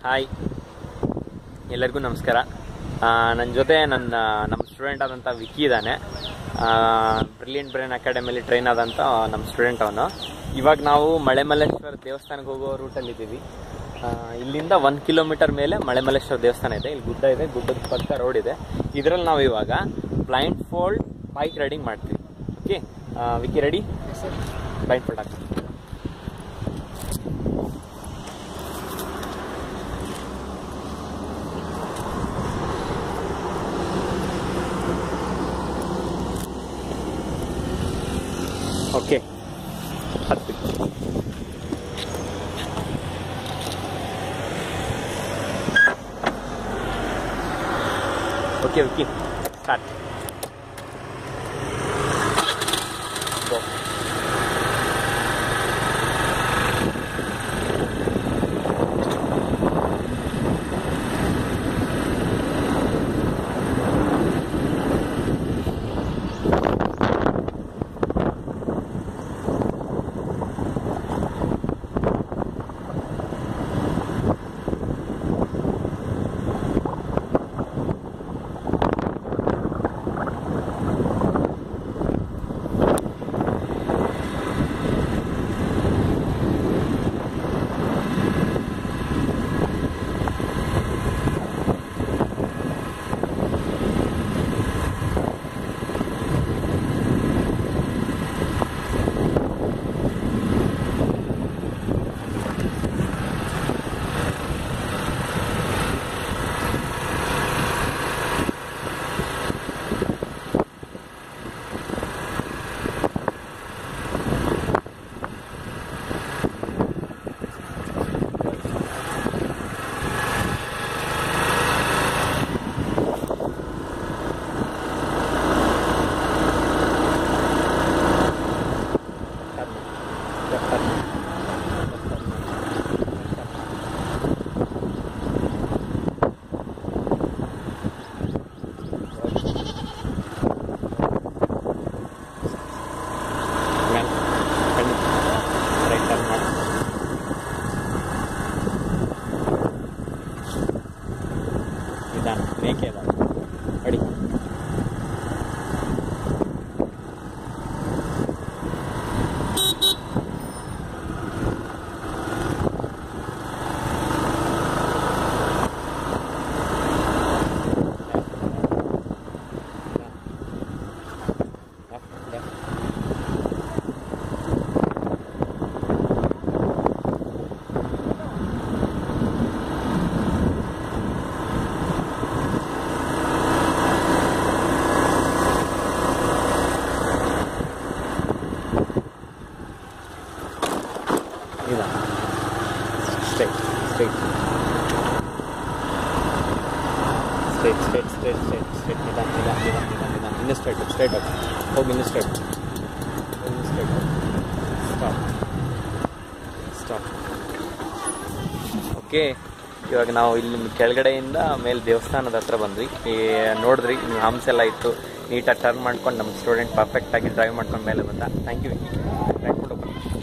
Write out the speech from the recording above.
hi ಎಲ್ಲರಿಗೂ ನಮಸ್ಕಾರ ನನ್ನ ಜೊತೆ ನನ್ನ ನಮ್ಮ ಸ್ಟೂಡೆಂಟ್ ಆದಂಥ ವಿಕ್ಕಿ ಇದ್ದಾನೆ ಬ್ರಿಲಿಯಂಟ್ ಬ್ರೈನ್ ಅಕಾಡೆಮಿಲಿ ಟ್ರೈನ್ ಆದಂಥ ನಮ್ಮ ಸ್ಟೂಡೆಂಟ್ ಅವನು ಇವಾಗ ನಾವು ಮಳೆಮಲ್ಲೇಶ್ವರ ದೇವಸ್ಥಾನಕ್ಕೆ ಹೋಗೋ ರೂಟಲ್ಲಿ ಇದ್ದೀವಿ ಆ, ಇಲ್ಲಿಂದ ಒಂದು ಕಿಲೋಮೀಟರ್ ಮೇಲೆ ಮಳೆಮಲ್ಲೇಶ್ವರ ದೇವಸ್ಥಾನ ಇದೆ ಇಲ್ಲಿ ಗುಡ್ಡ ಇದೆ ಗುಡ್ಡದ ಪಕ್ಕ ರೋಡ್ ಇದೆ ಇದರಲ್ಲಿ ನಾವು ಇವಾಗ ಬ್ಲೈಂಡ್ ಫೋಲ್ಡ್ ಬೈಕ್ ರೈಡಿಂಗ್ ಮಾಡ್ತೀವಿ okay Vicky ready blindfold ಹಾಕ್ತೀವಿ ಓಕೆ ಹತ್ತು okay okay start go right turn ಮಾಡಿ ನಿಧಾನ ಮೇಕೆ ಅದ ಅಡಿ ನಿಧಾನ straight straight straight straight straight straight straight ನಿಧಾನ ನಿಧಾನ ನಿಧಾನ ನಿಧಾನ ನಿಧಾನ ಇನ್ನು ಸ್ಟ್ರೈಟ್ ಸ್ಟ್ರೈಟ್ ಹೋಗಿ ಹೋಗಿ ಇನ್ನು ಸ್ಟ್ರೈಟ್ ಇನ್ನು ಸ್ಟ್ರೈಟ್ ಸ್ಟಾಪ್ ಸ್ಟಾಪ್ ಓಕೆ ಇವಾಗ ನಾವು ಇಲ್ಲಿ ಕೆಳಗಡೆಯಿಂದ ಮೇಲೆ ದೇವಸ್ಥಾನದ ಹತ್ರ ಬಂದ್ವಿ ಈ ನೋಡಿದ್ರಿ ನೀವು ಹಂಪ್ಸ್ ಎಲ್ಲ ಇತ್ತು ನೀಟಾಗಿ ಟರ್ನ್ ಮಾಡ್ಕೊಂಡು ನಮ್ಮ ಸ್ಟೂಡೆಂಟ್ ಪರ್ಫೆಕ್ಟಾಗಿ ಡ್ರೈವ್ ಮಾಡ್ಕೊಂಡು ಮೇಲೆ ಬಂದ ಥ್ಯಾಂಕ್ ಯು ನಡ್ಕೊಂಡು ಹೋಗ್ಬನ್ನಿ